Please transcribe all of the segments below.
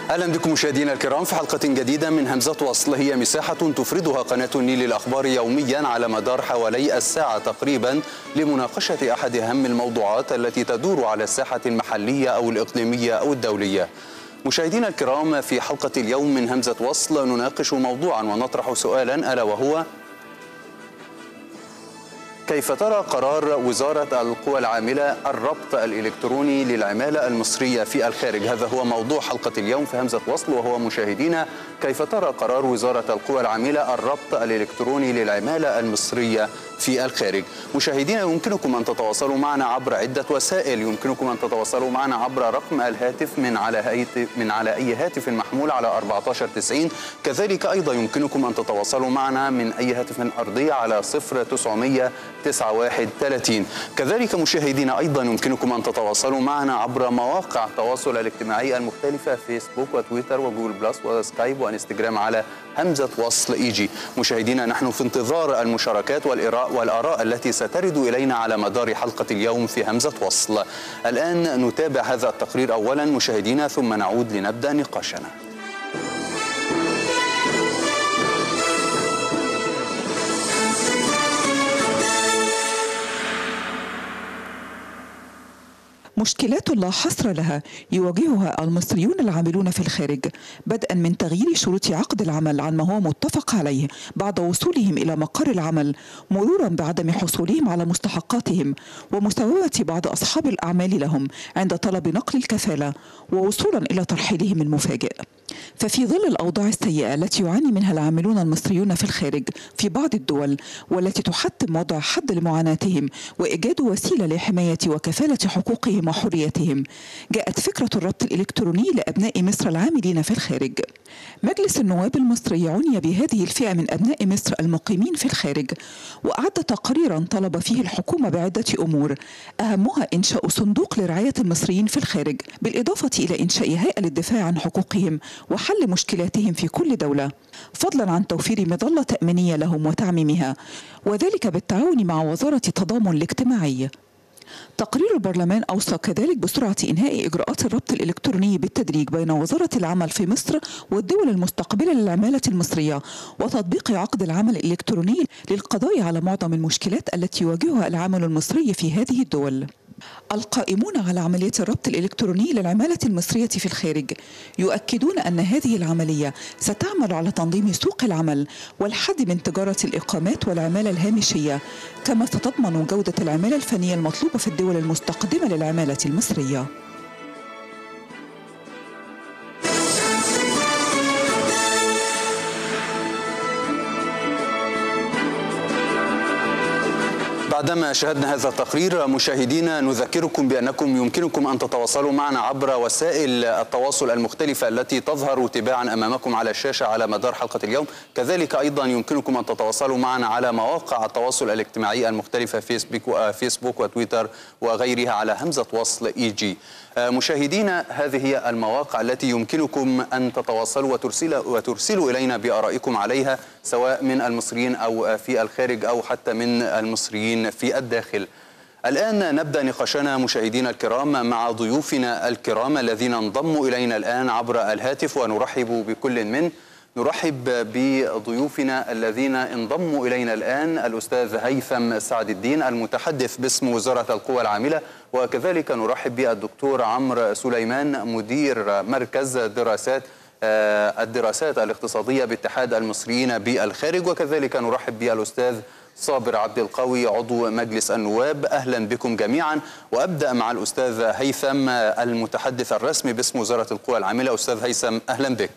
اهلا بكم مشاهدينا الكرام في حلقه جديده من همزه وصل هي مساحه تفردها قناه النيل الاخبار يوميا على مدار حوالي الساعه تقريبا لمناقشه احد اهم الموضوعات التي تدور على الساحه المحليه او الاقليميه او الدوليه. مشاهدينا الكرام في حلقه اليوم من همزه وصل نناقش موضوعا ونطرح سؤالا الا وهو كيف ترى قرار وزارة القوى العاملة الربط الإلكتروني للعمالة المصرية في الخارج هذا هو موضوع حلقة اليوم في همزة وصل وهو مشاهدينا كيف ترى قرار وزارة القوى العاملة الربط الإلكتروني للعمالة المصرية في الخارج مشاهدينا يمكنكم أن تتواصلوا معنا عبر عدة وسائل يمكنكم أن تتواصلوا معنا عبر رقم الهاتف من على هيت من على أي هاتف محمول على 1490 كذلك أيضا يمكنكم أن تتواصلوا معنا من أي هاتف أرضي على 0900 9130 كذلك مشاهدينا أيضا يمكنكم أن تتواصلوا معنا عبر مواقع التواصل الاجتماعي المختلفة فيسبوك وتويتر وجوجل بلس وسكايب وانستجرام على همزة وصل إيجي مشاهدينا نحن في انتظار المشاركات والإراء والآراء التي سترد إلينا على مدار حلقة اليوم في همزة وصل الآن نتابع هذا التقرير أولا مشاهدينا ثم نعود لنبدأ نقاشنا مشكلات لا حصر لها يواجهها المصريون العاملون في الخارج بدءا من تغيير شروط عقد العمل عن ما هو متفق عليه بعد وصولهم الى مقر العمل مرورا بعدم حصولهم على مستحقاتهم ومساومه بعض اصحاب الاعمال لهم عند طلب نقل الكفاله ووصولا الى ترحيلهم المفاجئ ففي ظل الاوضاع السيئه التي يعاني منها العاملون المصريون في الخارج في بعض الدول والتي تحتم وضع حد لمعاناتهم وايجاد وسيله لحمايه وكفاله حقوقهم وحريتهم جاءت فكره الربط الالكتروني لابناء مصر العاملين في الخارج مجلس النواب المصري عني بهذه الفئه من ابناء مصر المقيمين في الخارج واعد تقريرا طلب فيه الحكومه بعده امور اهمها انشاء صندوق لرعايه المصريين في الخارج بالاضافه الى انشاء هيئه للدفاع عن حقوقهم وحل مشكلاتهم في كل دوله فضلا عن توفير مظله تامينيه لهم وتعميمها وذلك بالتعاون مع وزاره التضامن الاجتماعي تقرير البرلمان أوصى كذلك بسرعة إنهاء إجراءات الربط الإلكتروني بالتدريج بين وزارة العمل في مصر والدول المستقبلة للعمالة المصرية وتطبيق عقد العمل الإلكتروني للقضاء على معظم المشكلات التي يواجهها العمل المصري في هذه الدول القائمون على عملية الربط الإلكتروني للعمالة المصرية في الخارج يؤكدون أن هذه العملية ستعمل على تنظيم سوق العمل والحد من تجارة الإقامات والعمالة الهامشية كما ستضمن جودة العمالة الفنية المطلوبة في الدول المستقدمة للعمالة المصرية بعدما شاهدنا هذا التقرير مشاهدينا نذكركم بأنكم يمكنكم أن تتواصلوا معنا عبر وسائل التواصل المختلفة التي تظهر تباعا أمامكم على الشاشة على مدار حلقة اليوم كذلك أيضا يمكنكم أن تتواصلوا معنا على مواقع التواصل الاجتماعي المختلفة فيسبوك وفيسبوك وتويتر وغيرها على همزة وصل إي جي مشاهدينا هذه هي المواقع التي يمكنكم أن تتواصلوا وترسلوا, وترسلوا إلينا بآرائكم عليها سواء من المصريين أو في الخارج أو حتى من المصريين في الداخل الآن نبدأ نقاشنا مشاهدينا الكرام مع ضيوفنا الكرام الذين انضموا إلينا الآن عبر الهاتف ونرحب بكل من نرحب بضيوفنا الذين انضموا إلينا الآن الأستاذ هيثم سعد الدين المتحدث باسم وزارة القوى العاملة وكذلك نرحب بالدكتور عمرو سليمان مدير مركز دراسات الدراسات الاقتصادية باتحاد المصريين بالخارج وكذلك نرحب بالأستاذ صابر عبد القوي عضو مجلس النواب أهلا بكم جميعا وأبدأ مع الأستاذ هيثم المتحدث الرسمي باسم وزارة القوى العاملة أستاذ هيثم أهلا بك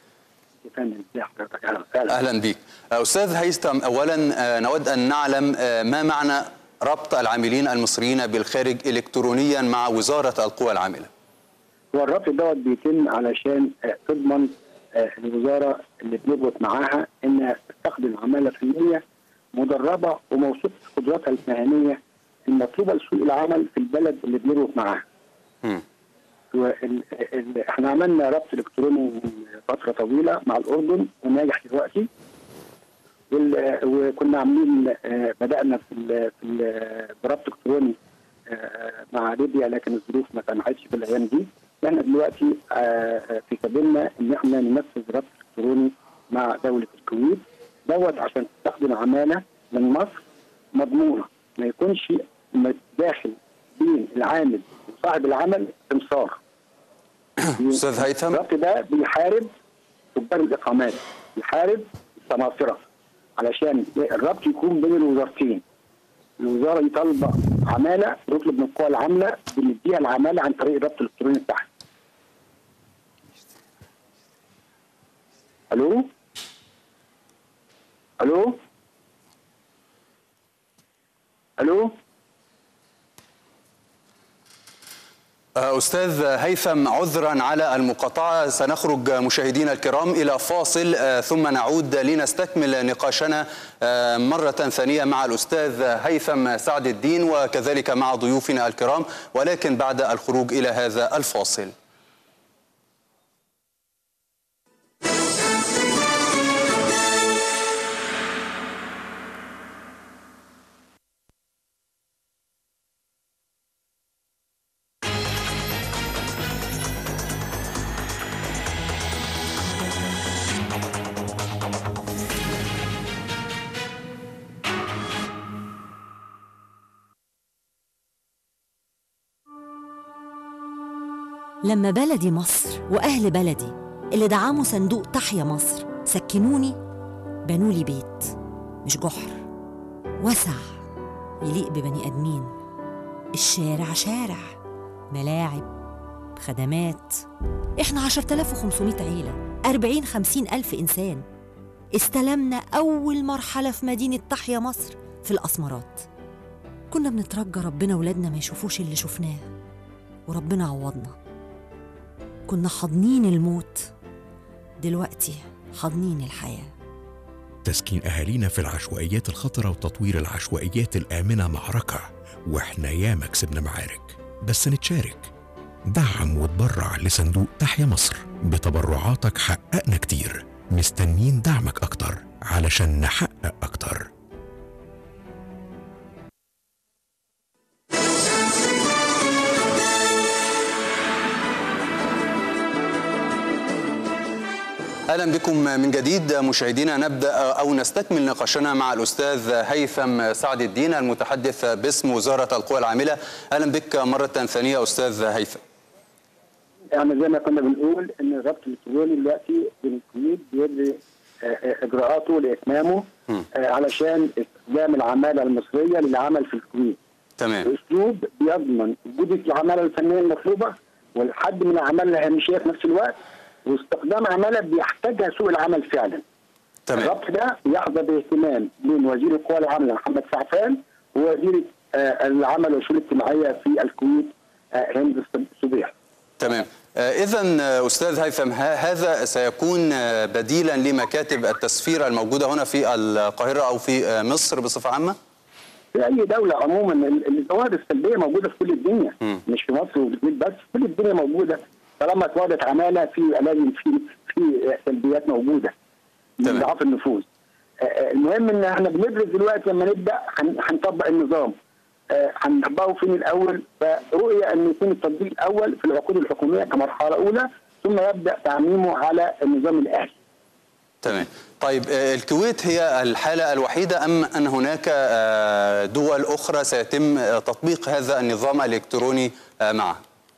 اهلا بك استاذ هيثم اولا نود ان نعلم ما معنى ربط العاملين المصريين بالخارج الكترونيا مع وزاره القوى العامله هو الربط دوت بيتم علشان تضمن الوزاره اللي بنربط معاها انها تستخدم عماله فنيه مدربه وموثوق قدراتها المهنيه المطلوبه لسوق العمل في البلد اللي بنربط معاها. احنا عملنا ربط الكتروني من فتره طويله مع الاردن وناجح دلوقتي وكنا عاملين بدانا في بربط الكتروني مع ليبيا لكن الظروف ما سمحتش في الايام دي احنا دلوقتي آه، آه، في سبيلنا ان احنا ننفذ ربط الكتروني مع دوله الكويت دوت عشان تستخدم عماله من مصر مضمونه ما يكونش م- داخل بين العامل وصاحب العمل سمسار استاذ هيثم الربط ده بيحارب تجار الاقامات بيحارب السماسره علشان الربط يكون بين الوزارتين الوزاره دي طالبه عماله تطلب من القوى العامله بنديها العماله عن طريق الربط الالكتروني بتاعها الو الو الو أستاذ هيثم عذرا على المقاطعة سنخرج مشاهدينا الكرام إلى فاصل آه، ثم نعود لنستكمل نقاشنا آه، مرة ثانية مع الأستاذ هيثم سعد الدين وكذلك مع ضيوفنا الكرام ولكن بعد الخروج إلى هذا الفاصل لما بلدي مصر وأهل بلدي اللي دعموا صندوق تحيا مصر سكنوني بنوا لي بيت مش جحر وسع يليق ببني آدمين الشارع شارع ملاعب خدمات احنا 10500 عيلة 40 50 ألف إنسان استلمنا أول مرحلة في مدينة تحيا مصر في الأسمرات كنا بنترجى ربنا ولادنا ما يشوفوش اللي شفناه وربنا عوضنا كنا حاضنين الموت دلوقتي حاضنين الحياة تسكين أهالينا في العشوائيات الخطرة وتطوير العشوائيات الآمنة معركة وإحنا ياما كسبنا معارك بس نتشارك دعم وتبرع لصندوق تحيا مصر بتبرعاتك حققنا كتير مستنيين دعمك أكتر علشان نحقق أكتر اهلا بكم من جديد مشاهدينا نبدا او نستكمل نقاشنا مع الاستاذ هيثم سعد الدين المتحدث باسم وزاره القوى العامله اهلا بك مره ثانيه استاذ هيثم يعني زي ما كنا بنقول ان الربط الالكتروني دلوقتي بين الكويت بيدي آه، آه، اجراءاته لاتمامه مم. آه، علشان استخدام العماله المصريه للعمل في الكويت تمام اسلوب بيضمن وجود العماله الفنيه المطلوبه والحد من الاعمال الهامشيه في نفس الوقت واستخدام عماله بيحتاجها سوق العمل فعلا تمام الربط ده يحظى باهتمام من وزير القوى العامله محمد سعفان ووزير آه، العمل والشؤون الاجتماعيه في الكويت آه، هند صبيح تمام اذا استاذ هيثم ه- هذا سيكون آه، بديلا لمكاتب التسفير الموجوده هنا في القاهره او في آه، مصر بصفه عامه في اي دوله عموما ال- الظواهر السلبيه موجوده في كل الدنيا مم. مش في مصر وفي الكويت بس كل الدنيا موجوده طالما اتوجدت عماله في لازم في في سلبيات موجوده تمام. من ضعف النفوذ آه، آه، المهم ان احنا بندرس دلوقتي لما نبدا هن- هنطبق النظام آه، هنطبقه فين الاول فرؤيه ان يكون التطبيق الاول في العقود الحكوميه كمرحله اولى ثم يبدا تعميمه على النظام الاهلي تمام طيب آه، الكويت هي الحالة الوحيدة أم أن هناك آه، دول أخرى سيتم آه، تطبيق هذا النظام الإلكتروني آه، معها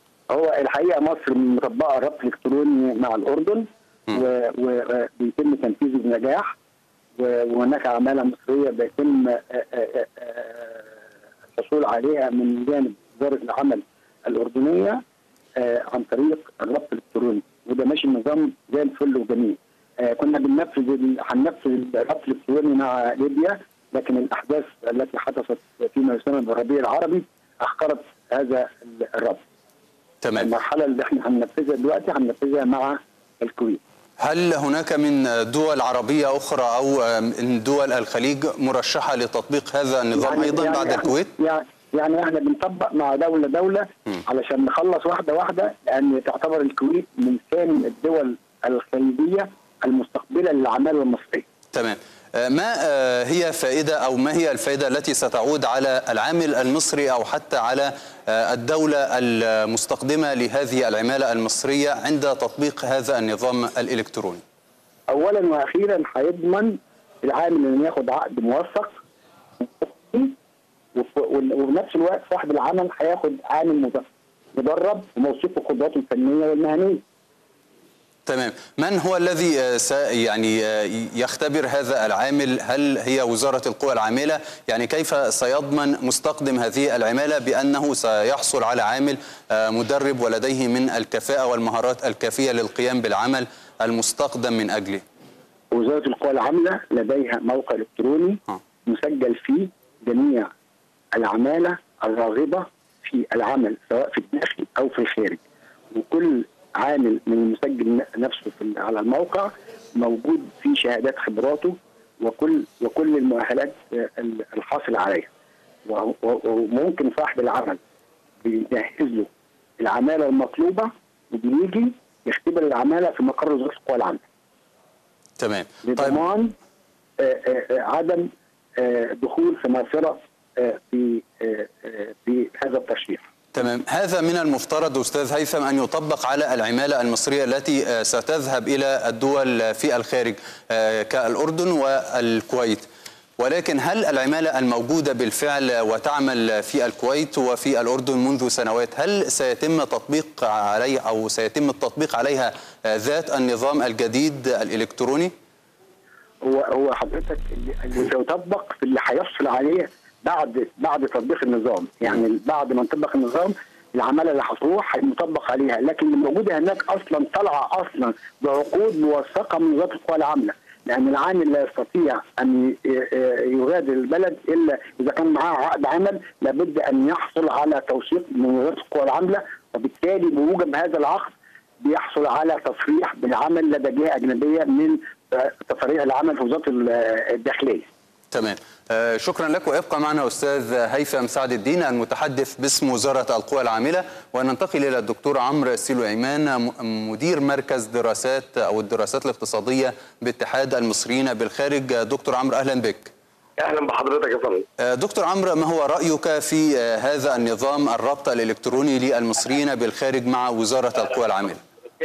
هو الحقيقه مصر مطبقه الربط الالكتروني مع الاردن و- وبيتم تنفيذه بنجاح و- وهناك عماله مصريه بيتم آه، آه، آه، آه، الحصول عليها من جانب وزاره العمل الاردنيه آه، عن طريق الربط الالكتروني وده ماشي النظام زي الفل وجميل آه، كنا بننفذ ال- هننفذ الربط الالكتروني مع ليبيا لكن الاحداث التي حدثت فيما يسمى بالربيع العربي اخرت هذا الربط تمام المرحله اللي احنا هننفذها دلوقتي هننفذها مع الكويت هل هناك من دول عربية أخرى أو آه، من دول الخليج مرشحة لتطبيق هذا النظام أيضا بعد إحنا- الكويت؟ يعني يعني احنا بنطبق مع دوله دوله علشان نخلص واحده واحده لان تعتبر الكويت من ثاني الدول الخليجيه المستقبله للعماله المصريه. تمام ما هي فائدة أو ما هي الفائدة التي ستعود على العامل المصري أو حتى على الدولة المستقدمة لهذه العمالة المصرية عند تطبيق هذا النظام الإلكتروني اولا واخيرا هيضمن العامل انه ياخد عقد موثق وف- وال- وفي نفس الوقت صاحب العمل هياخد عامل مد- مدرب وموصوف بقدراته الفنيه والمهنيه تمام من هو الذي آه، س- يعني آه، يختبر هذا العامل هل هي وزارة القوى العاملة يعني كيف سيضمن مستقدم هذه العمالة بأنه سيحصل على عامل آه، مدرب ولديه من الكفاءة والمهارات الكافية للقيام بالعمل المستقدم من أجله وزاره القوى العامله لديها موقع الكتروني آه. مسجل فيه جميع العماله الراغبه في العمل سواء في الداخل او في الخارج وكل عامل من المسجل نفسه في على الموقع موجود في شهادات خبراته وكل وكل المؤهلات آه، الحاصل عليها وهو- وممكن صاحب العمل بيجهز له العماله المطلوبه وبيجي يختبر العماله في مقر وزاره القوى العامله تمام طيب لضمان آه، آه، آه، عدم آه، دخول سماسره آه، في آه، آه، في هذا الترشيح. تمام هذا من المفترض أستاذ هيثم أن يطبق على العمالة المصرية التي آه، ستذهب إلى الدول في الخارج آه، كالأردن والكويت ولكن هل العمالة الموجودة بالفعل وتعمل في الكويت وفي الأردن منذ سنوات هل سيتم تطبيق عليها أو سيتم التطبيق عليها آه، ذات النظام الجديد الإلكتروني؟ هو هو حضرتك اللي- اللي سيطبق في اللي هيفصل عليه بعد بعد تطبيق النظام، يعني بعد ما نطبق النظام العماله اللي هتروح هيطبق عليها، لكن اللي موجوده هناك اصلا طالعه اصلا بعقود موثقه من وزاره القوى العامله، لان العامل لا يستطيع ان ي- ي- يغادر البلد الا اذا كان معاه عقد عمل لابد ان يحصل على توثيق من وزاره القوى العامله وبالتالي بموجب هذا العقد بيحصل على تصريح بالعمل لدى جهه اجنبيه من آه، تصاريح العمل في وزاره ال- الداخليه. تمام آه، شكرا لك وابقى معنا استاذ هيثم سعد الدين المتحدث باسم وزاره القوى العامله وننتقل الى الدكتور عمرو سيلو ايمان م- مدير مركز دراسات او الدراسات الاقتصاديه باتحاد المصريين بالخارج آه، دكتور عمرو اهلا بك اهلا بحضرتك يا فندم آه، دكتور عمرو ما هو رايك في آه، هذا النظام الربط الالكتروني للمصريين بالخارج مع وزاره القوى العامله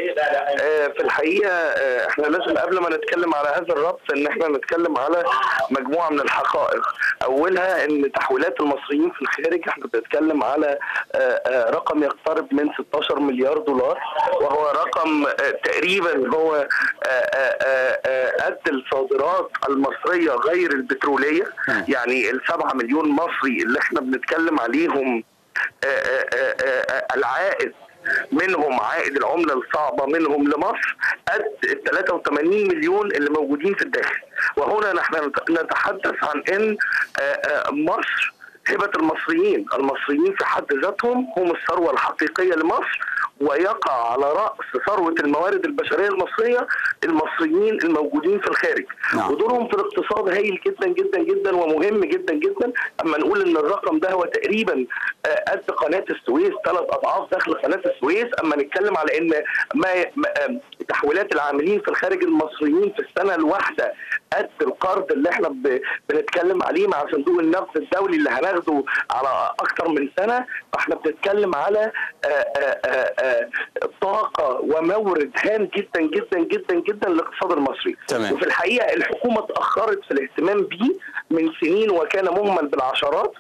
آه، في الحقيقه آه، احنا لازم قبل ما نتكلم على هذا الربط ان احنا نتكلم على مجموعه من الحقائق اولها ان تحويلات المصريين في الخارج احنا بنتكلم على آه، آه، رقم يقترب من 16 مليار دولار وهو رقم آه، تقريبا هو آه، آه، آه، آه، قد الصادرات المصريه غير البتروليه يعني السبعة مليون مصري اللي احنا بنتكلم عليهم آه، آه، آه، آه، العائد منهم عائد العمله الصعبه منهم لمصر قد ال 83 مليون اللي موجودين في الداخل وهنا نحن نتحدث عن ان آه، آه، مصر هبه المصريين، المصريين في حد ذاتهم هم الثروه الحقيقيه لمصر ويقع على راس ثروه الموارد البشريه المصريه المصريين الموجودين في الخارج نعم. ودورهم في الاقتصاد هايل جدا جدا جدا ومهم جدا جدا اما نقول ان الرقم ده هو تقريبا آه، قد قناه السويس ثلاث اضعاف دخل قناه السويس اما نتكلم على ان ما ما- آم، تحويلات العاملين في الخارج المصريين في السنه الواحده قد القرض اللي احنا ب- بنتكلم عليه مع صندوق النقد الدولي اللي هناخده على اكثر من سنه فاحنا بنتكلم على آه، آه، آه، آه، طاقه ومورد هام جدا جدا جدا جدا للاقتصاد المصري تمام. وفي الحقيقه الحكومه اتاخرت في الاهتمام به من سنين وكان مهمل بالعشرات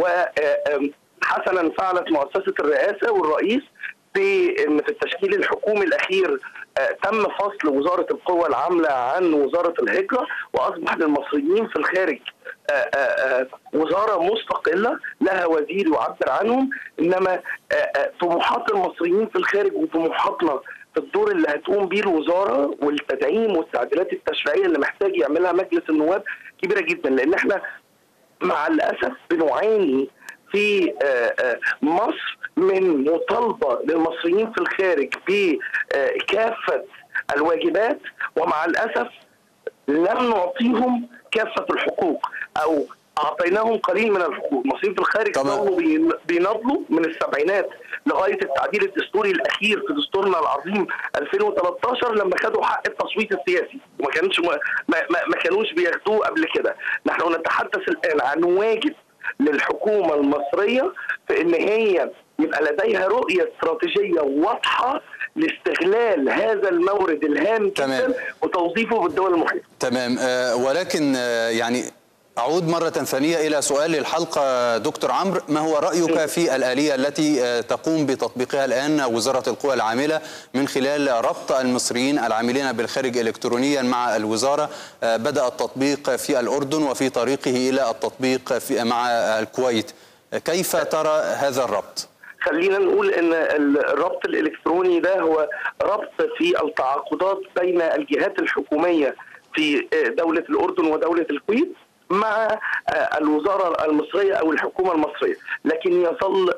وحسنا فعلت مؤسسه الرئاسه والرئيس في ان في التشكيل الحكومي الاخير آه، تم فصل وزاره القوى العامله عن وزاره الهجره واصبح للمصريين في الخارج آه، آه، آه، وزاره مستقله لها وزير يعبر عنهم انما آه، آه، طموحات المصريين في الخارج وطموحاتنا في الدور اللي هتقوم بيه الوزاره والتدعيم والتعديلات التشريعيه اللي محتاج يعملها مجلس النواب كبيره جدا لان احنا مع الاسف بنعاني في آه، آه، مصر من مطالبه للمصريين في الخارج بكافه الواجبات ومع الاسف لم نعطيهم كافه الحقوق او اعطيناهم قليل من الحقوق المصريين في الخارج طبعا. ظلوا بين- بيناضلوا من السبعينات لغايه التعديل الدستوري الاخير في دستورنا العظيم 2013 لما خدوا حق التصويت السياسي وما كانش ما, ما, ما- ما كانوش بياخدوه قبل كده نحن نتحدث الان عن واجب للحكومه المصريه في ان هي يبقى لديها رؤيه استراتيجيه واضحه لاستغلال هذا المورد الهام تمام. جدا وتوظيفه بالدول المحيطه تمام آه، ولكن آه، يعني أعود مرة ثانية إلى سؤال الحلقة دكتور عمرو ما هو رأيك في الآلية التي آه، تقوم بتطبيقها الآن وزارة القوى العاملة من خلال ربط المصريين العاملين بالخارج إلكترونيا مع الوزارة آه، بدأ التطبيق في الأردن وفي طريقه إلى التطبيق في مع الكويت كيف ترى هذا الربط؟ خلينا نقول ان الربط الالكتروني ده هو ربط في التعاقدات بين الجهات الحكوميه في دوله الاردن ودوله الكويت مع الوزاره المصريه او الحكومه المصريه، لكن يظل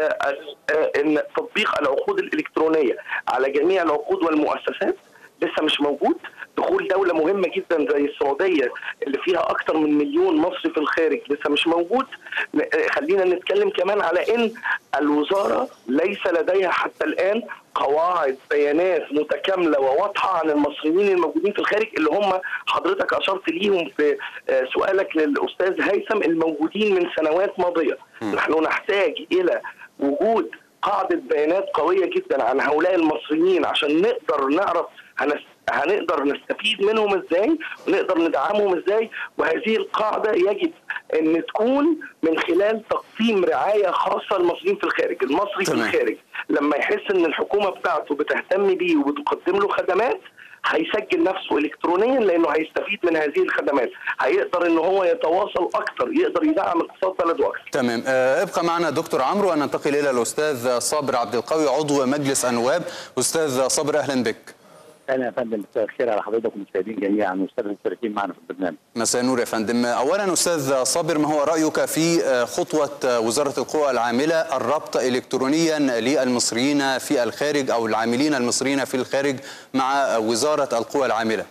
ان تطبيق العقود الالكترونيه على جميع العقود والمؤسسات لسه مش موجود دخول دولة مهمة جدا زي السعودية اللي فيها أكثر من مليون مصري في الخارج لسه مش موجود خلينا نتكلم كمان على أن الوزارة ليس لديها حتى الآن قواعد بيانات متكاملة وواضحة عن المصريين الموجودين في الخارج اللي هم حضرتك أشرت ليهم في سؤالك للأستاذ هيثم الموجودين من سنوات ماضية نحن نحتاج إلى وجود قاعدة بيانات قوية جدا عن هؤلاء المصريين عشان نقدر نعرف هنس... هنقدر نستفيد منهم ازاي ونقدر ندعمهم ازاي وهذه القاعده يجب ان تكون من خلال تقديم رعايه خاصه للمصريين في الخارج، المصري تمام. في الخارج لما يحس ان الحكومه بتاعته بتهتم بيه وبتقدم له خدمات هيسجل نفسه الكترونيا لانه هيستفيد من هذه الخدمات، هيقدر ان هو يتواصل اكثر، يقدر يدعم اقتصاد بلده اكثر. تمام آه، ابقى معنا دكتور عمرو وننتقل الى الاستاذ صابر عبد القوي عضو مجلس النواب استاذ صابر اهلا بك اهلا يا فندم مساء الخير على حضرتك والمشاهدين جميعا والاستاذ المشتركين معنا في البرنامج. مساء النور يا فندم اولا استاذ صابر ما هو رايك في خطوه وزاره القوى العامله الربط الكترونيا للمصريين في الخارج او العاملين المصريين في الخارج مع وزاره القوى العامله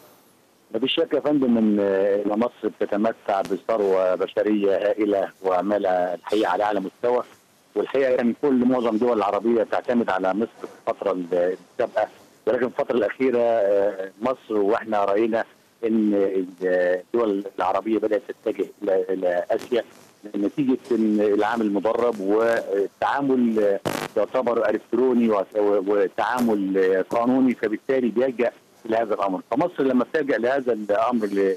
ما فيش شك يا فندم ان إن مصر بتتمتع بثروه بشريه هائله وعماله الحقيقه على اعلى مستوى والحقيقه كان كل معظم الدول العربيه بتعتمد على مصر في الفتره السابقه ولكن الفتره الاخيره آه، مصر واحنا راينا ان الدول العربيه بدات تتجه الى الى اسيا نتيجه ان العامل مدرب والتعامل آه، يعتبر الكتروني وت- وتعامل آه، قانوني فبالتالي بيلجا الى هذا الامر فمصر لما بتلجا لهذا الامر ل-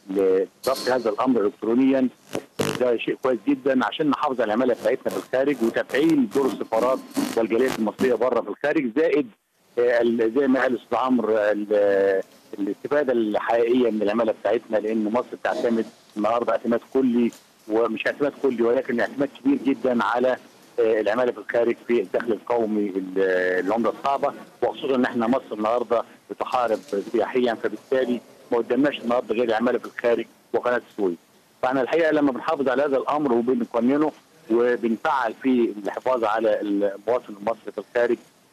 لضبط هذا الامر الكترونيا ده شيء كويس جدا عشان نحافظ على العماله بتاعتنا في الخارج وتفعيل دور السفارات والجاليات المصريه بره في الخارج زائد آه، ال- زي ما قال الاستاذ عمرو ال- الاستفاده الحقيقيه من العماله بتاعتنا لان مصر بتعتمد النهارده اعتماد كلي ومش اعتماد كلي ولكن اعتماد كبير جدا على آه، العماله في الخارج في الدخل القومي ال- العمله الصعبه وخصوصا ان احنا مصر النهارده بتحارب سياحيا فبالتالي ما قدامناش النهارده غير العماله في الخارج وقناه السويس. فاحنا الحقيقه لما بنحافظ على هذا الامر وبنقننه وبنفعل في الحفاظ على المواطن المصري في الخارج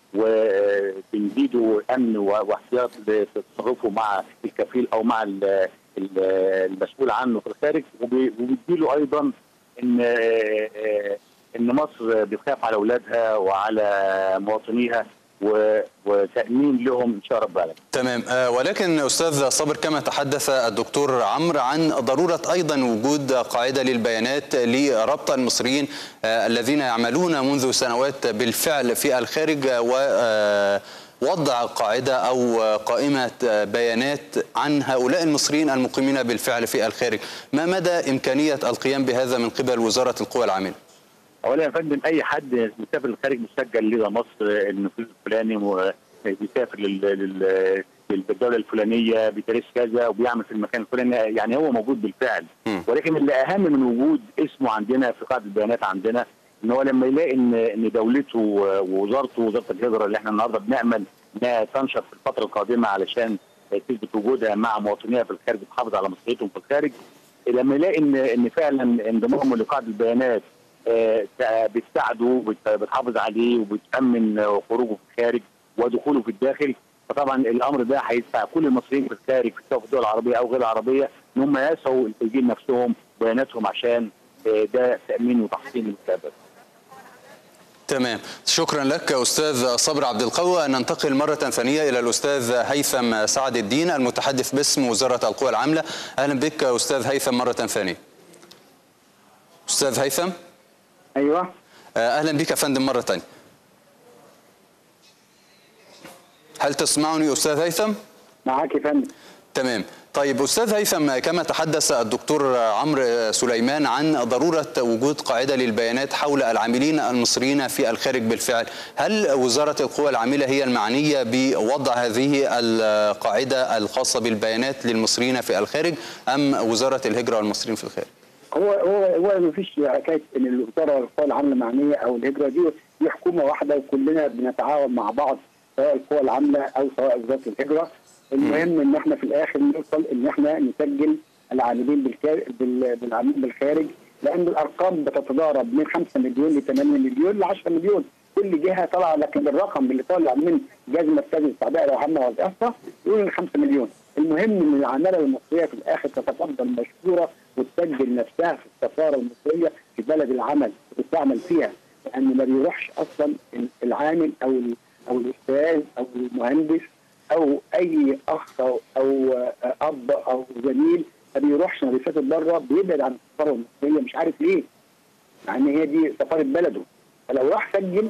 وبنزيده امن و- واحتياط لتصرفه مع الكفيل او مع ال- ال- المسؤول عنه في الخارج وب- وبيديله ايضا ان آه، ان مصر بتخاف على اولادها وعلى مواطنيها و- وتامين لهم ان شاء رب العالمين. تمام آه، ولكن استاذ صابر كما تحدث الدكتور عمرو عن ضروره ايضا وجود قاعده للبيانات لربط المصريين آه، الذين يعملون منذ سنوات بالفعل في الخارج و آه، وضع قاعده او قائمه بيانات عن هؤلاء المصريين المقيمين بالفعل في الخارج ما مدى امكانيه القيام بهذا من قبل وزاره القوى العامله اولا يا فندم اي حد مسافر للخارج مسجل لدى مصر النفوذ الفلاني و- بيسافر لل- لل- للدوله الفلانيه بتاريخ كذا وبيعمل في المكان الفلاني يعني هو موجود بالفعل مم. ولكن اللي اهم من وجود اسمه عندنا في قاعده البيانات عندنا ان هو لما يلاقي ان ان دولته ووزارته وزاره الهجره اللي احنا النهارده بنامل انها تنشط في الفتره القادمه علشان تثبت وجودها مع مواطنيها في الخارج وتحافظ على مصريتهم في الخارج لما يلاقي ان ان فعلا انضمامه لقاعده البيانات آه، بتساعده وبت- بتحافظ عليه وبتامن آه، خروجه في الخارج ودخوله في الداخل فطبعا الامر ده هيدفع كل المصريين في الخارج في سواء في الدول العربيه او غير العربيه ان هم يسعوا لتسجيل نفسهم بياناتهم عشان آه، ده تامين وتحصين المستقبل تمام شكرا لك أستاذ صبر عبد القوى ننتقل مرة ثانية إلى الأستاذ هيثم سعد الدين المتحدث باسم وزارة القوى العاملة أهلا بك أستاذ هيثم مرة ثانية أستاذ هيثم ايوه أهلا بك يا فندم مرة ثانية هل تسمعني أستاذ هيثم؟ معاك يا فندم تمام طيب أستاذ هيثم كما تحدث الدكتور عمرو سليمان عن ضرورة وجود قاعدة للبيانات حول العاملين المصريين في الخارج بالفعل هل وزارة القوى العاملة هي المعنية بوضع هذه القاعدة الخاصة بالبيانات للمصريين في الخارج أم وزارة الهجرة والمصريين في الخارج؟ هو هو هو ما فيش حكايه ان الوزاره والقوى العامله معنيه او الهجره دي دي حكومه واحده وكلنا بنتعاون مع بعض سواء القوى العامله او سواء وزاره الهجره المهم ان احنا في الاخر نوصل ان احنا نسجل العاملين بالكار... بال... بالعاملين بالخارج لان الارقام بتتضارب من 5 مليون ل 8 مليون ل 10 مليون كل جهه طالعه لكن الرقم اللي طالع من جهاز مركزي الاستعداد العامه والاحصاء يقول 5 مليون المهم ان العماله المصريه في الاخر تتفضل مشكوره وتسجل نفسها في السفاره المصريه في بلد العمل وتعمل فيها لان ما بيروحش اصلا العامل او ال- او الاستاذ او المهندس او اي اخ او, أو اب او زميل ما بيروحش ما بيسافر بره بيبعد عن السفاره المصريه مش عارف ليه مع ان هي دي سفاره بلده فلو راح سجل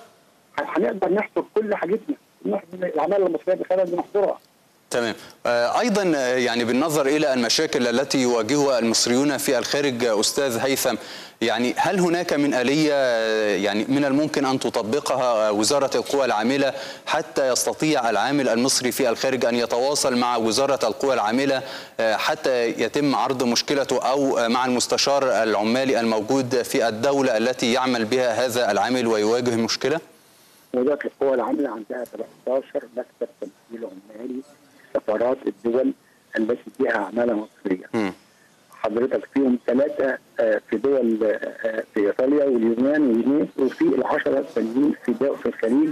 ه- هنقدر نحصر كل حاجتنا نحصر العماله المصريه بخارج نحصرها تمام آه، ايضا آه، يعني بالنظر الى المشاكل التي يواجهها المصريون في الخارج آه، استاذ هيثم يعني هل هناك من اليه آه، يعني من الممكن ان تطبقها آه، وزاره القوى العامله حتى يستطيع العامل المصري في الخارج ان يتواصل مع وزاره القوى العامله آه، حتى يتم عرض مشكلته او آه، مع المستشار العمالي الموجود في الدوله التي يعمل بها هذا العامل ويواجه مشكله؟ وزاره القوى العامله عندها 13 مكتب تمثيل عمالي في سفارات الدول التي فيها عماله مصريه. مم. حضرتك فيهم ثلاثه آه، في دول آه، في ايطاليا واليونان وتونس وفي العشره التانيين في دول في الخليج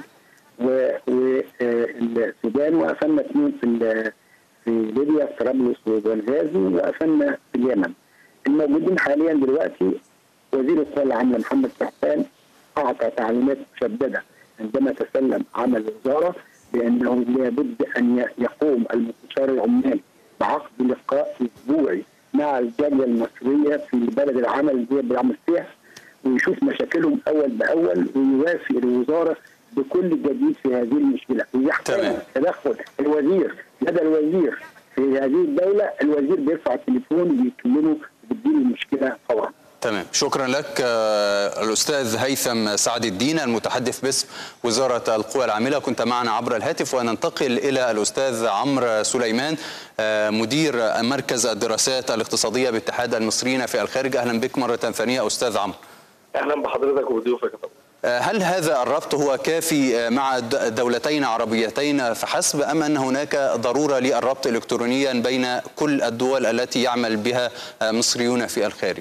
والسودان وقفلنا اثنين في ال- في ليبيا في طرابلس وبنغازي وقفلنا في اليمن. الموجودين حاليا دلوقتي وزير القوى العامله محمد سحسان اعطى تعليمات مشدده عندما تسلم عمل الوزاره بانه لابد ان ي- يقوم المستشار العمالي بعقد لقاء اسبوعي مع الجاليه المصريه في بلد العمل اللي هي بيعمل فيها ويشوف مشاكلهم اول باول ويوافق الوزاره بكل جديد في هذه المشكله ويحتاج تمام. تدخل الوزير لدى الوزير في هذه الدوله الوزير بيرفع التليفون ويكلمه وبيديله المشكله فورا تمام شكرا لك آه، الأستاذ هيثم سعد الدين المتحدث باسم وزارة القوى العاملة كنت معنا عبر الهاتف وننتقل إلى الأستاذ عمرو سليمان آه، مدير مركز الدراسات الاقتصادية باتحاد المصريين في الخارج أهلا بك مرة ثانية أستاذ عمرو اهلا بحضرتك وبضيوفك يا فندم. آه، هل هذا الربط هو كافي آه، مع د- دولتين عربيتين فحسب أم أن هناك ضرورة للربط إلكترونيا بين كل الدول التي يعمل بها آه، مصريون في الخارج؟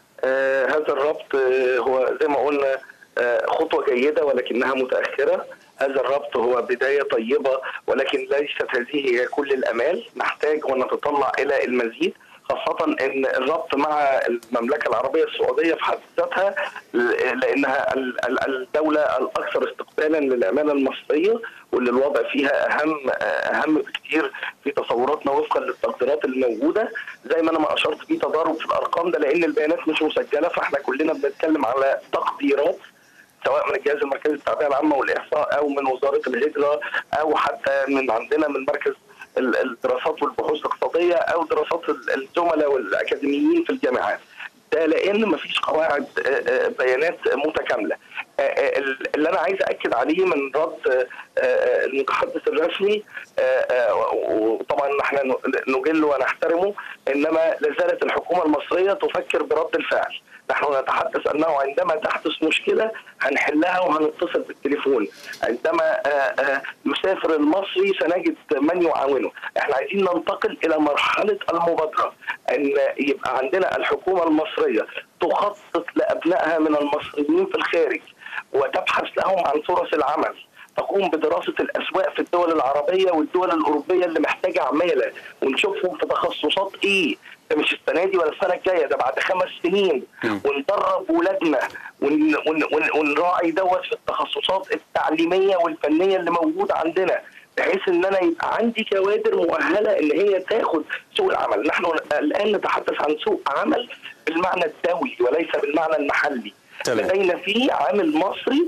آه هذا الربط آه هو زي ما قلنا آه خطوه جيده ولكنها متاخره هذا الربط هو بدايه طيبه ولكن ليست هذه هي كل الامال نحتاج ونتطلع الى المزيد خاصة ان الربط مع المملكة العربية السعودية في حد ذاتها ل- لانها ال- ال- الدولة الاكثر استقبالا للعمالة المصرية واللي الوضع فيها اهم اهم بكتير في تصوراتنا وفقا للتقديرات الموجودة زي ما انا ما اشرت في تضارب في الارقام ده لان البيانات مش مسجلة فاحنا كلنا بنتكلم على تقديرات سواء من الجهاز المركزي للتعبئه العامه والاحصاء او من وزاره الهجره او حتى من عندنا من مركز ال- الدراسات والبحوث الاقتصاديه او دراسات ال- الزملاء والاكاديميين في الجامعات. ده لان مفيش قواعد آه، آه، بيانات متكامله. آه، آه، اللي انا عايز اكد عليه من رد آه، آه، المتحدث الرسمي آه، آه، وطبعا احنا نجله ونحترمه انما لازالت الحكومه المصريه تفكر برد الفعل. نحن نتحدث انه عندما تحدث مشكله هنحلها وهنتصل بالتليفون عندما آه، آه، يسافر المصري سنجد من يعاونه احنا عايزين ننتقل الى مرحله المبادره ان يبقى عندنا الحكومه المصريه تخطط لابنائها من المصريين في الخارج وتبحث لهم عن فرص العمل تقوم بدراسة الأسواق في الدول العربية والدول الأوروبية اللي محتاجة عمالة ونشوفهم في تخصصات إيه ده مش السنه دي ولا السنه الجايه ده بعد خمس سنين وندرب ولادنا ون ون ون ونراعي دوت في التخصصات التعليميه والفنيه اللي موجوده عندنا بحيث ان انا يبقى عندي كوادر مؤهله ان هي تاخد سوق العمل، نحن الان نتحدث عن سوق عمل بالمعنى الدولي وليس بالمعنى المحلي. تمام. لدينا فيه عامل مصري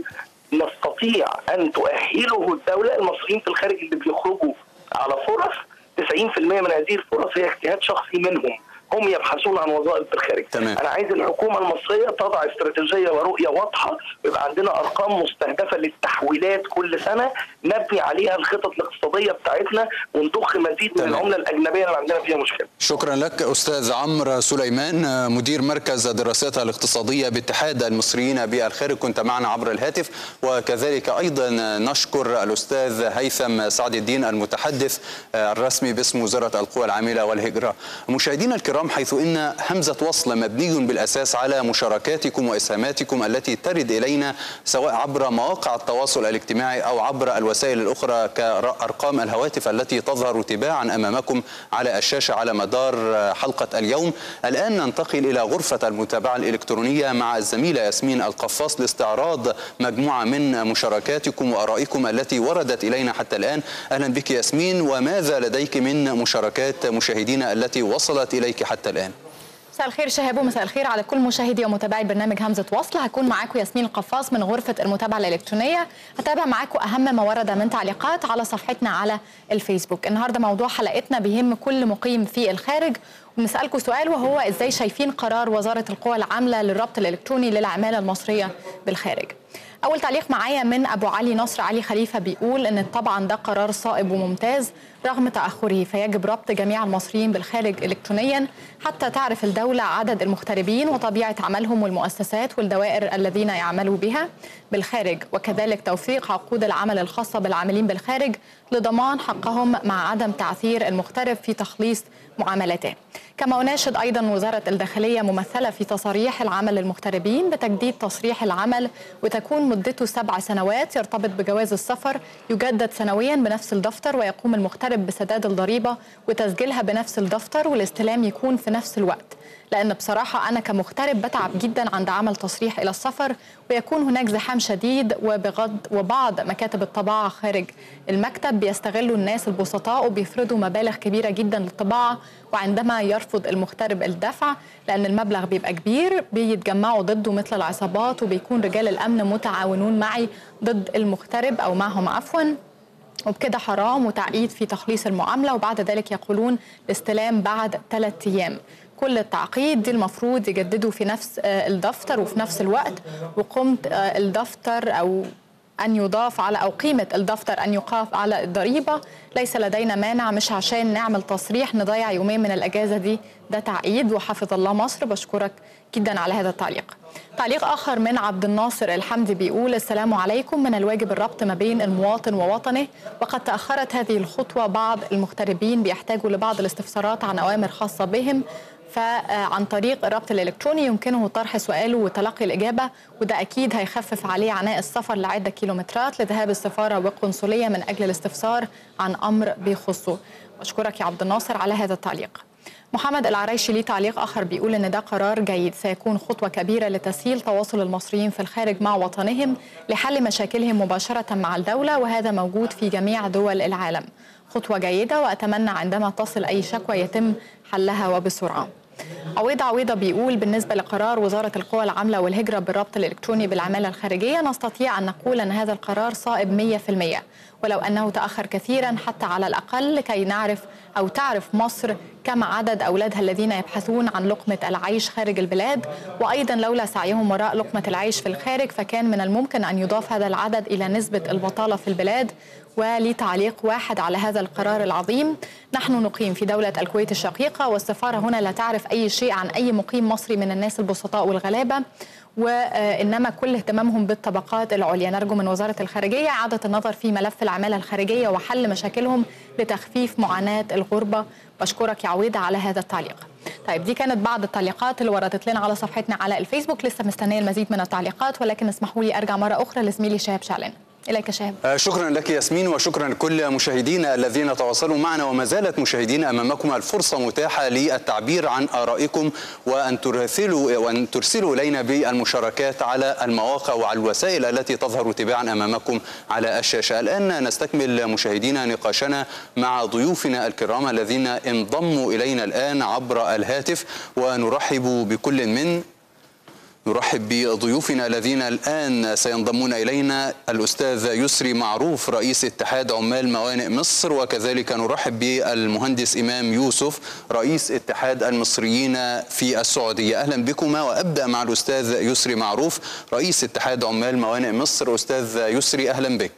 نستطيع ان تؤهله الدوله المصريين في الخارج اللي بيخرجوا على فرص 90% من هذه الفرص هي اجتهاد شخصي منهم هم يبحثون عن وظائف في الخارج تمام. انا عايز الحكومه المصريه تضع استراتيجيه ورؤيه واضحه ويبقى عندنا ارقام مستهدفه للتحويلات كل سنه نبني عليها الخطط الاقتصاديه بتاعتنا ونضخ مزيد من تمام. العمله الاجنبيه اللي عندنا فيها مشكله شكرا لك أستاذ عمرو سليمان مدير مركز دراسات الاقتصادية باتحاد المصريين بالخارج كنت معنا عبر الهاتف وكذلك أيضا نشكر الأستاذ هيثم سعد الدين المتحدث الرسمي باسم وزارة القوى العاملة والهجرة مشاهدينا الكرام حيث إن همزة وصل مبني بالأساس على مشاركاتكم وإسهاماتكم التي ترد إلينا سواء عبر مواقع التواصل الاجتماعي أو عبر الوسائل الأخرى كأرقام الهواتف التي تظهر تباعا أمامكم على الشاشة على مدار حلقة اليوم الآن ننتقل إلى غرفة المتابعة الإلكترونية مع الزميلة ياسمين القفاص لاستعراض مجموعة من مشاركاتكم وآرائكم التي وردت إلينا حتى الآن أهلا بك ياسمين وماذا لديك من مشاركات مشاهدينا التي وصلت إليك حتى الآن مساء الخير شهاب ومساء الخير على كل مشاهدي ومتابعي برنامج همزه وصل هكون معاكم ياسمين القفاص من غرفه المتابعه الالكترونيه هتابع معاكم اهم ما ورد من تعليقات على صفحتنا على الفيسبوك النهارده موضوع حلقتنا بيهم كل مقيم في الخارج ونسالكم سؤال وهو ازاي شايفين قرار وزاره القوى العامله للربط الالكتروني للعماله المصريه بالخارج اول تعليق معايا من ابو علي نصر علي خليفه بيقول ان طبعا ده قرار صائب وممتاز رغم تاخره فيجب ربط جميع المصريين بالخارج الكترونيا حتى تعرف الدوله عدد المغتربين وطبيعه عملهم والمؤسسات والدوائر الذين يعملوا بها بالخارج وكذلك توثيق عقود العمل الخاصه بالعاملين بالخارج لضمان حقهم مع عدم تعثير المغترب في تخليص معاملاته كما أناشد أيضا وزارة الداخلية ممثلة في تصاريح العمل للمغتربين بتجديد تصريح العمل وتكون مدته سبع سنوات يرتبط بجواز السفر يجدد سنويا بنفس الدفتر ويقوم المغترب بسداد الضريبة وتسجيلها بنفس الدفتر والاستلام يكون في نفس الوقت لأن بصراحة أنا كمغترب بتعب جدا عند عمل تصريح إلى السفر ويكون هناك زحام شديد وبغض وبعض مكاتب الطباعة خارج المكتب بيستغلوا الناس البسطاء وبيفرضوا مبالغ كبيرة جدا للطباعة وعندما يرفض المغترب الدفع لأن المبلغ بيبقى كبير بيتجمعوا ضده مثل العصابات وبيكون رجال الأمن متعاونون معي ضد المغترب أو معهم عفواً وبكده حرام وتعقيد في تخليص المعاملة وبعد ذلك يقولون الاستلام بعد ثلاثة أيام كل التعقيد دي المفروض يجددوا في نفس آه، الدفتر وفي نفس الوقت وقمت آه، الدفتر أو أن يضاف على أو قيمة الدفتر أن يقاف على الضريبة ليس لدينا مانع مش عشان نعمل تصريح نضيع يومين من الأجازة دي ده تعقيد وحفظ الله مصر بشكرك جدا على هذا التعليق تعليق آخر من عبد الناصر الحمدي بيقول السلام عليكم من الواجب الربط ما بين المواطن ووطنه وقد تأخرت هذه الخطوة بعض المغتربين بيحتاجوا لبعض الاستفسارات عن أوامر خاصة بهم فعن طريق الربط الإلكتروني يمكنه طرح سؤاله وتلقي الإجابة وده أكيد هيخفف عليه عناء السفر لعدة كيلومترات لذهاب السفارة والقنصلية من أجل الاستفسار عن أمر بيخصه أشكرك يا عبد الناصر على هذا التعليق محمد العريشي ليه تعليق آخر بيقول إن ده قرار جيد سيكون خطوة كبيرة لتسهيل تواصل المصريين في الخارج مع وطنهم لحل مشاكلهم مباشرة مع الدولة وهذا موجود في جميع دول العالم خطوة جيدة وأتمنى عندما تصل أي شكوى يتم حلها وبسرعة عويض عويضة بيقول بالنسبة لقرار وزارة القوى العاملة والهجرة بالربط الإلكتروني بالعمالة الخارجية نستطيع أن نقول أن هذا القرار صائب 100% ولو أنه تأخر كثيرا حتى على الأقل كي نعرف أو تعرف مصر كم عدد أولادها الذين يبحثون عن لقمة العيش خارج البلاد وأيضا لولا سعيهم وراء لقمة العيش في الخارج فكان من الممكن أن يضاف هذا العدد إلى نسبة البطالة في البلاد ولي تعليق واحد على هذا القرار العظيم نحن نقيم في دولة الكويت الشقيقة والسفارة هنا لا تعرف أي شيء عن أي مقيم مصري من الناس البسطاء والغلابة وإنما كل اهتمامهم بالطبقات العليا نرجو من وزارة الخارجية إعادة النظر في ملف العمالة الخارجية وحل مشاكلهم لتخفيف معاناة الغربة بشكرك يا عويضة على هذا التعليق طيب دي كانت بعض التعليقات اللي وردت لنا على صفحتنا على الفيسبوك لسه مستنيه المزيد من التعليقات ولكن اسمحوا لي ارجع مره اخرى لزميلي شهاب شعلان اليك شهاب آه، شكرا لك ياسمين وشكرا لكل مشاهدينا الذين تواصلوا معنا وما زالت مشاهدينا امامكم الفرصه متاحه للتعبير عن ارائكم وان ترسلوا وان ترسلوا الينا بالمشاركات على المواقع وعلى الوسائل التي تظهر تباعا امامكم على الشاشه. الان نستكمل مشاهدينا نقاشنا مع ضيوفنا الكرام الذين انضموا الينا الان عبر الهاتف ونرحب بكل من نرحب بضيوفنا الذين الآن سينضمون إلينا الأستاذ يسري معروف رئيس اتحاد عمال موانئ مصر وكذلك نرحب بالمهندس إمام يوسف رئيس اتحاد المصريين في السعودية أهلا بكما وأبدأ مع الأستاذ يسري معروف رئيس اتحاد عمال موانئ مصر أستاذ يسري أهلا بك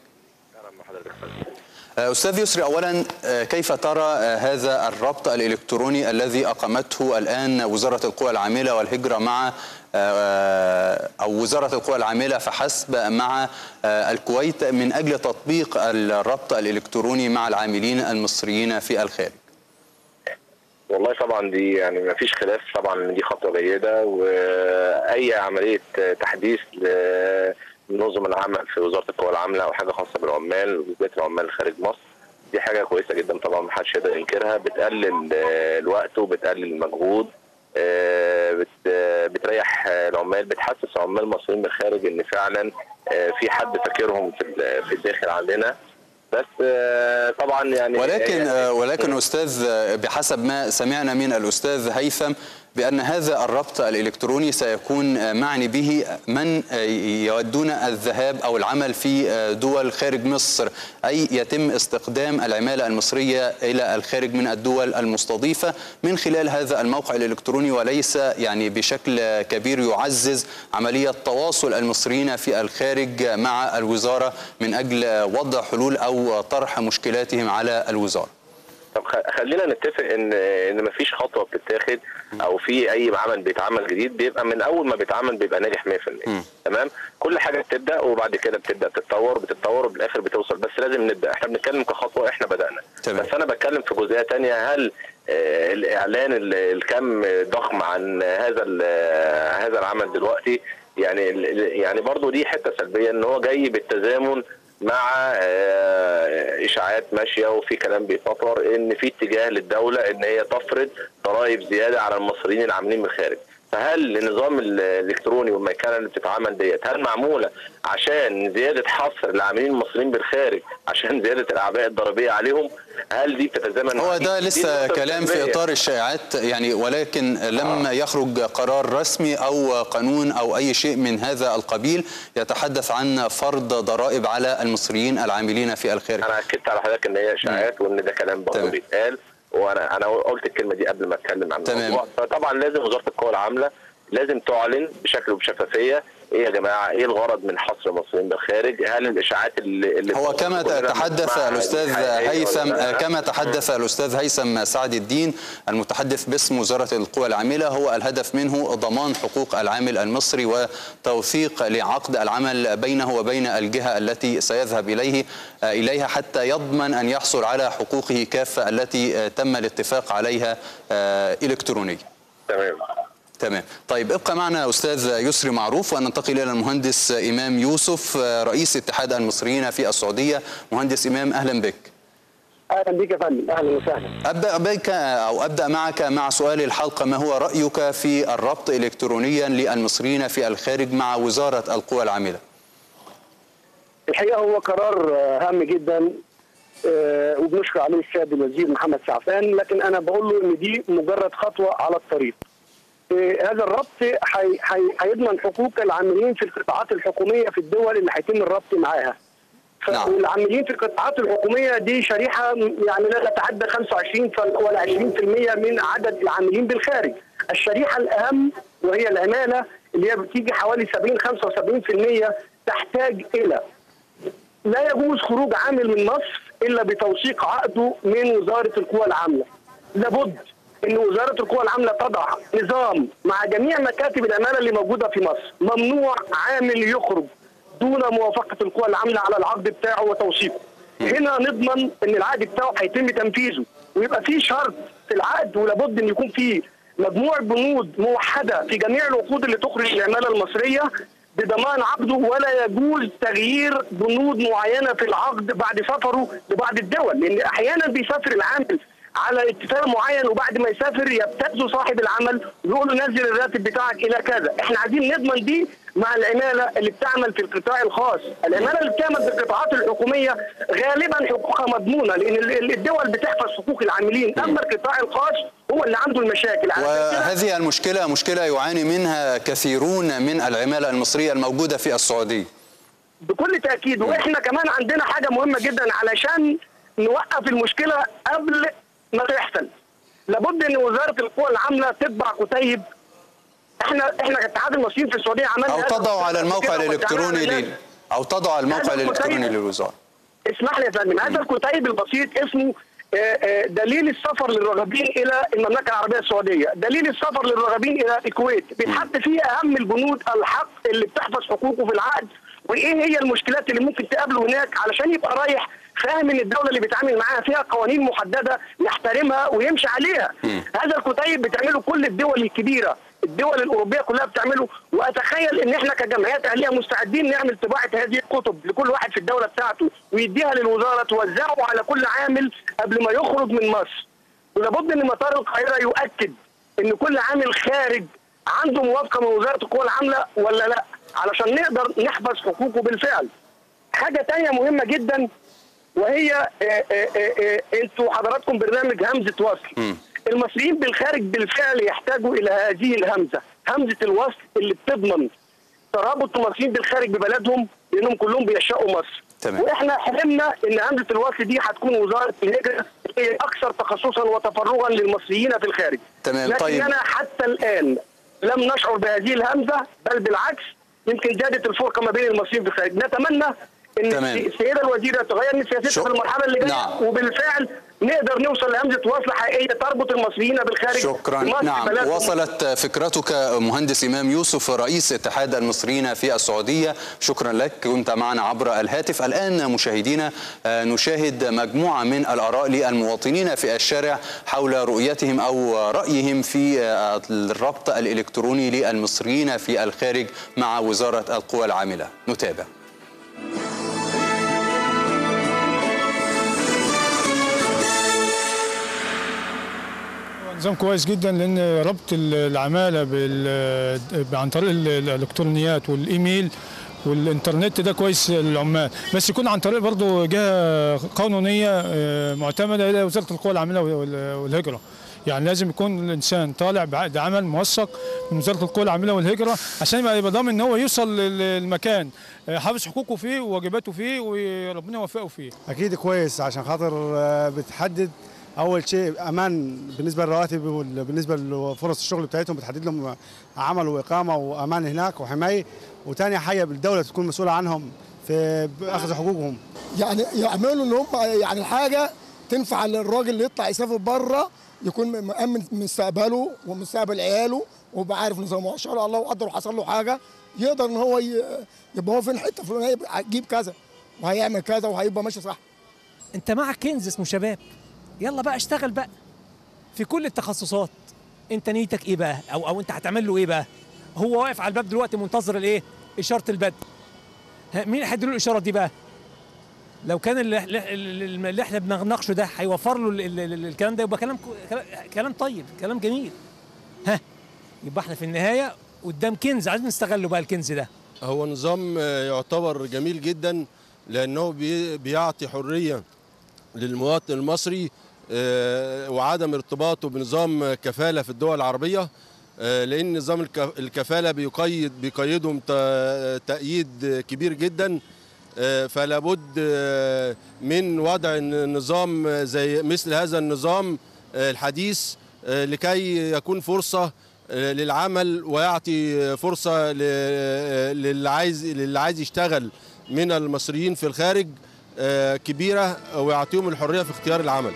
أستاذ يسري أولا كيف ترى هذا الربط الإلكتروني الذي أقامته الآن وزارة القوى العاملة والهجرة مع أو وزارة القوى العاملة فحسب مع الكويت من أجل تطبيق الربط الإلكتروني مع العاملين المصريين في الخارج والله طبعا دي يعني ما فيش خلاف طبعا ان دي خطوه جيده واي عمليه تحديث لنظم العمل في وزاره القوى العامله او حاجه خاصه بالعمال وبالذات العمال خارج مصر دي حاجه كويسه جدا طبعا ما حدش يقدر ينكرها بتقلل الوقت وبتقلل المجهود بتريح العمال بتحسس عمال المصريين من الخارج ان فعلا في حد فاكرهم في الداخل عندنا بس طبعا يعني ولكن ولكن استاذ بحسب ما سمعنا من الاستاذ هيثم بأن هذا الربط الإلكتروني سيكون معني به من يودون الذهاب أو العمل في دول خارج مصر أي يتم استخدام العمالة المصرية إلى الخارج من الدول المستضيفة من خلال هذا الموقع الإلكتروني وليس يعني بشكل كبير يعزز عملية تواصل المصريين في الخارج مع الوزارة من أجل وضع حلول أو طرح مشكلاتهم على الوزارة طب خلينا نتفق ان ان مفيش خطوه بتتاخد او في اي عمل بيتعمل جديد بيبقى من اول ما بيتعمل بيبقى ناجح 100% تمام كل حاجه بتبدا وبعد كده بتبدا تتطور بتتطور وبالاخر بتوصل بس لازم نبدا احنا بنتكلم كخطوه احنا بدانا تمام. بس انا بتكلم في جزئيه ثانيه هل آه الاعلان الكم ضخم عن هذا هذا العمل دلوقتي يعني يعني برضه دي حته سلبيه ان هو جاي بالتزامن مع اشاعات ماشيه وفي كلام بيفطر ان في اتجاه للدوله ان هي تفرض ضرائب زياده على المصريين العاملين من الخارج فهل النظام الالكتروني والميكنه اللي بتتعمل ديت هل معموله عشان زياده حصر العاملين المصريين بالخارج عشان زياده الاعباء الضريبيه عليهم هل دي بتتزامن هو ده لسه كلام في اطار الشائعات يعني ولكن لم آه. يخرج قرار رسمي او قانون او اي شيء من هذا القبيل يتحدث عن فرض ضرائب على المصريين العاملين في الخارج انا اكدت على حضرتك ان هي اشاعات وان ده كلام برضه بيتقال وانا انا قلت الكلمه دي قبل ما اتكلم عن الموضوع فطبعا لازم وزاره القوى العامله لازم تعلن بشكل وبشفافيه ايه يا جماعه ايه الغرض من حصر المصريين بالخارج هل الاشاعات اللي, اللي هو كما تحدث الاستاذ هيثم كما تحدث الاستاذ هيثم سعد الدين المتحدث باسم وزاره القوى العامله هو الهدف منه ضمان حقوق العامل المصري وتوثيق لعقد العمل بينه وبين الجهه التي سيذهب اليه اليها حتى يضمن ان يحصل على حقوقه كافه التي تم الاتفاق عليها الكترونيا. تمام تمام طيب ابقى معنا أستاذ يسري معروف وأننتقل إلى المهندس إمام يوسف رئيس اتحاد المصريين في السعودية مهندس إمام أهلا بك اهلا بك يا فندم اهلا وسهلا ابدا بك او ابدا معك مع سؤال الحلقه ما هو رايك في الربط الكترونيا للمصريين في الخارج مع وزاره القوى العامله الحقيقه هو قرار هام جدا وبنشكر عليه السيد الوزير محمد سعفان لكن انا بقول له ان دي مجرد خطوه على الطريق هذا الربط هيضمن حقوق العاملين في القطاعات الحكوميه في الدول اللي هيتم الربط معاها. نعم. والعاملين في القطاعات الحكوميه دي شريحه يعني لا تتعدى 25 ولا 20% من عدد العاملين بالخارج. الشريحه الاهم وهي العماله اللي هي بتيجي حوالي 70 75% تحتاج الى لا يجوز خروج عامل من مصر الا بتوثيق عقده من وزاره القوى العامله. لابد ان وزاره القوى العامله تضع نظام مع جميع مكاتب العماله اللي موجوده في مصر ممنوع عامل يخرج دون موافقه القوى العامله على العقد بتاعه وتوثيقه هنا نضمن ان العقد بتاعه هيتم تنفيذه ويبقى في شرط في العقد ولابد ان يكون في مجموعه بنود موحده في جميع العقود اللي تخرج العماله المصريه بضمان عقده ولا يجوز تغيير بنود معينه في العقد بعد سفره لبعض الدول لان احيانا بيسافر العامل على اتفاق معين وبعد ما يسافر يبتز صاحب العمل ويقول له نزل الراتب بتاعك الى كذا، احنا عايزين نضمن دي مع العماله اللي بتعمل في القطاع الخاص، العماله اللي بتعمل في القطاعات الحكوميه غالبا حقوقها مضمونه لان ال- ال- الدول بتحفظ حقوق العاملين، اما القطاع الخاص هو اللي عنده المشاكل عشان كده وهذه المشكلة مشكلة يعاني منها كثيرون من العمالة المصرية الموجودة في السعودية بكل تاكيد واحنا كمان عندنا حاجه مهمه جدا علشان نوقف المشكله قبل ما تحصل لابد ان وزاره القوى العامله تطبع كتيب احنا احنا كاتحاد المصريين في السعوديه عملنا أو هذا تضع على الموقع كده ووزعناه الإلكتروني على لل... الناس. أو تضع الموقع هذا الإلكتروني الكتيب- للوزارة اسمح لي يا فندم هذا الكتيب البسيط اسمه آه، آه، دليل السفر للراغبين الى المملكه العربيه السعوديه، دليل السفر للراغبين الى الكويت، بيتحط فيه اهم البنود الحق اللي بتحفظ حقوقه في العقد وايه هي المشكلات اللي ممكن تقابله هناك علشان يبقى رايح فاهم ان الدوله اللي بيتعامل معاها فيها قوانين محدده يحترمها ويمشي عليها. هذا الكتيب بتعمله كل الدول الكبيره، الدول الاوروبيه كلها بتعمله واتخيل ان احنا كجمعيات اهليه مستعدين نعمل طباعه هذه الكتب لكل واحد في الدوله بتاعته ويديها للوزاره توزعه على كل عامل قبل ما يخرج من مصر. ولابد ان مطار القاهره يؤكد ان كل عامل خارج عنده موافقه من وزاره القوى العامله ولا لا علشان نقدر نحفظ حقوقه بالفعل. حاجه تانية مهمه جدا وهي آه، آه، آه، آه، انتوا حضراتكم برنامج همزه وصل. المصريين بالخارج بالفعل يحتاجوا الى هذه الهمزه، همزه الوصل اللي بتضمن ترابط المصريين بالخارج ببلدهم لانهم كلهم بيعشقوا مصر. تمام. واحنا حلمنا ان همزه الوصل دي هتكون وزاره الهجره هي اكثر تخصصا وتفرغا للمصريين في الخارج. تمام، لكن طيب. انا حتى الان لم نشعر بهذه الهمزه بل بالعكس يمكن زادت الفرقه ما بين المصريين في الخارج، نتمنى ان تمام. السيده الوزيره تغير من سياستها شك- في المرحله اللي جايه نعم. وبالفعل نقدر نوصل لهمزه وصل حقيقيه تربط المصريين بالخارج شكرا بمصر نعم بلدهم. وصلت فكرتك مهندس إمام يوسف رئيس اتحاد المصريين في السعودية شكرا لك كنت معنا عبر الهاتف الآن مشاهدينا آه، نشاهد مجموعة من الآراء للمواطنين في الشارع حول رؤيتهم أو رأيهم في آه، الربط الإلكتروني للمصريين في الخارج مع وزارة القوى العاملة نتابع نظام كويس جدا لان ربط ال- العماله بال عن طريق ال- الالكترونيات والايميل والانترنت ده كويس للعمال بس يكون عن طريق برضه جهه قانونيه آه، معتمده الى وزاره القوى العامله وال- والهجره يعني لازم يكون الانسان طالع بعقد عمل موثق من وزاره القوى العامله والهجره عشان يبقى يبقى ضامن ان هو يوصل للمكان آه، حافظ حقوقه فيه وواجباته فيه وربنا يوفقه فيه اكيد كويس عشان خاطر آه، بتحدد اول شيء امان بالنسبه للرواتب وبالنسبه لفرص الشغل بتاعتهم بتحدد لهم عمل واقامه وامان هناك وحمايه وتاني حاجه الدوله تكون مسؤوله عنهم في اخذ حقوقهم يعني يعملوا ان هم يعني الحاجه تنفع للراجل اللي يطلع يسافر بره يكون مأمن مستقبله ومستقبل عياله ويبقى عارف نظامه ما شاء الله وقدر حصل له حاجه يقدر ان هو ي- يبقى هو فين حته فلانيه يبقى هتجيب كذا وهيعمل كذا وهيبقى ماشي صح انت معك كنز اسمه شباب يلا بقى اشتغل بقى في كل التخصصات انت نيتك ايه بقى او او انت هتعمل له ايه بقى هو واقف على الباب دلوقتي منتظر الايه اشاره البدء ها، مين هيديله الاشاره دي بقى لو كان اللي, اللي اللي احنا بنناقشه ده هيوفر له ال- ال- ال- الكلام ده يبقى كلام كو- كلام طيب كلام جميل ها يبقى احنا في النهايه قدام كنز عايزين نستغله بقى الكنز ده هو نظام آه، يعتبر جميل جدا لانه بي- بيعطي حريه للمواطن المصري آه، وعدم ارتباطه بنظام كفاله في الدول العربيه آه، لان نظام الك- الكفاله بيقيد بيقيدهم ت- تأييد كبير جدا آه، فلا بد آه، من وضع نظام زي مثل هذا النظام آه، الحديث آه، لكي يكون فرصه آه، للعمل ويعطي فرصه ل- للي عايز للي عايز يشتغل من المصريين في الخارج آه، كبيره ويعطيهم الحريه في اختيار العمل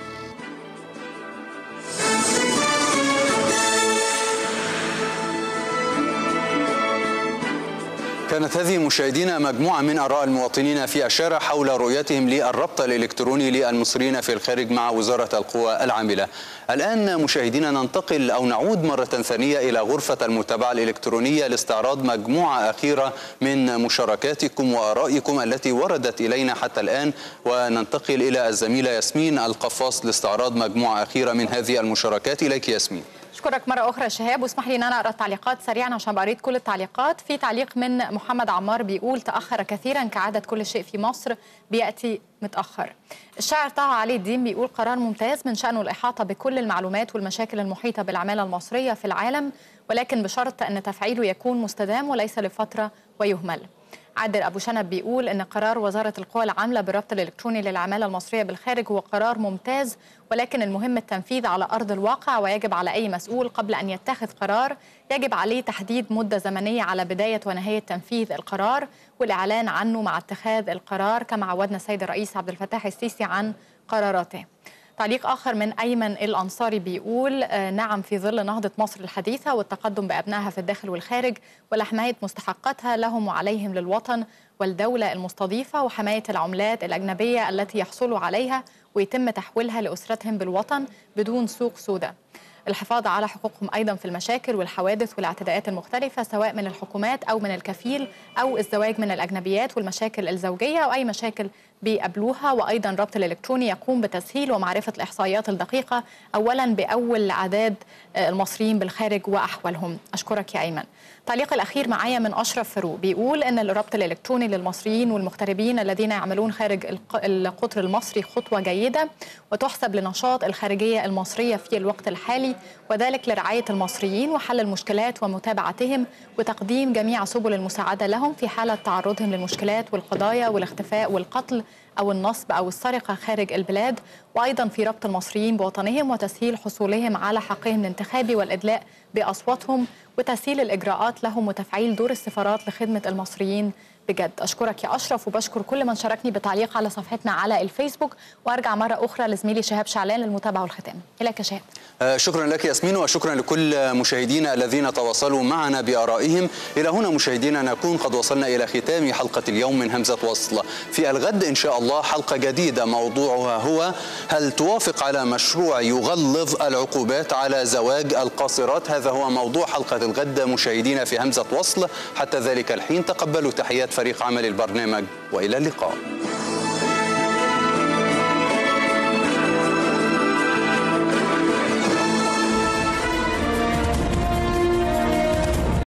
كانت هذه مشاهدينا مجموعة من آراء المواطنين في الشارع حول رؤيتهم للربط الإلكتروني للمصريين في الخارج مع وزارة القوى العاملة الآن مشاهدينا ننتقل أو نعود مرة ثانية إلى غرفة المتابعة الإلكترونية لاستعراض مجموعة أخيرة من مشاركاتكم وآرائكم التي وردت إلينا حتى الآن وننتقل إلى الزميلة ياسمين القفاص لاستعراض مجموعة أخيرة من هذه المشاركات إليك ياسمين اشكرك مره اخرى شهاب واسمح لي ان انا اقرا التعليقات سريعا عشان بقريت كل التعليقات في تعليق من محمد عمار بيقول تاخر كثيرا كعاده كل شيء في مصر بياتي متاخر الشاعر طه علي الدين بيقول قرار ممتاز من شانه الاحاطه بكل المعلومات والمشاكل المحيطه بالعماله المصريه في العالم ولكن بشرط ان تفعيله يكون مستدام وليس لفتره ويهمل عادل ابو شنب بيقول ان قرار وزاره القوى العامله بالربط الالكتروني للعماله المصريه بالخارج هو قرار ممتاز ولكن المهم التنفيذ على ارض الواقع ويجب على اي مسؤول قبل ان يتخذ قرار يجب عليه تحديد مده زمنيه على بدايه ونهايه تنفيذ القرار والاعلان عنه مع اتخاذ القرار كما عودنا السيد الرئيس عبد الفتاح السيسي عن قراراته. تعليق آخر من أيمن الأنصاري بيقول آه نعم في ظل نهضة مصر الحديثة والتقدم بأبنائها في الداخل والخارج ولحماية مستحقاتها لهم وعليهم للوطن والدولة المستضيفة وحماية العملات الأجنبية التي يحصلوا عليها ويتم تحويلها لأسرتهم بالوطن بدون سوق سوداء الحفاظ على حقوقهم ايضا في المشاكل والحوادث والاعتداءات المختلفه سواء من الحكومات او من الكفيل او الزواج من الاجنبيات والمشاكل الزوجيه او اي مشاكل بيقابلوها وايضا الربط الالكتروني يقوم بتسهيل ومعرفه الاحصائيات الدقيقه اولا باول اعداد المصريين بالخارج واحوالهم اشكرك يا ايمن التعليق الاخير معايا من اشرف فاروق بيقول ان الربط الالكتروني للمصريين والمغتربين الذين يعملون خارج القطر المصري خطوه جيده وتحسب لنشاط الخارجيه المصريه في الوقت الحالي وذلك لرعايه المصريين وحل المشكلات ومتابعتهم وتقديم جميع سبل المساعده لهم في حاله تعرضهم للمشكلات والقضايا والاختفاء والقتل او النصب او السرقه خارج البلاد وايضا في ربط المصريين بوطنهم وتسهيل حصولهم على حقهم الانتخابي والادلاء باصواتهم وتسهيل الاجراءات لهم وتفعيل دور السفارات لخدمه المصريين بجد اشكرك يا اشرف وبشكر كل من شاركني بتعليق على صفحتنا على الفيسبوك وارجع مره اخرى لزميلي شهاب شعلان للمتابعه والختام اليك يا شهاب آه شكرا لك ياسمين وشكرا لكل مشاهدينا الذين تواصلوا معنا بارائهم الى هنا مشاهدينا نكون قد وصلنا الى ختام حلقه اليوم من همزه وصل في الغد ان شاء الله حلقه جديده موضوعها هو هل توافق على مشروع يغلظ العقوبات على زواج القاصرات هذا هو موضوع حلقه الغد مشاهدينا في همزه وصل حتى ذلك الحين تقبلوا تحيات فريق عمل البرنامج والى اللقاء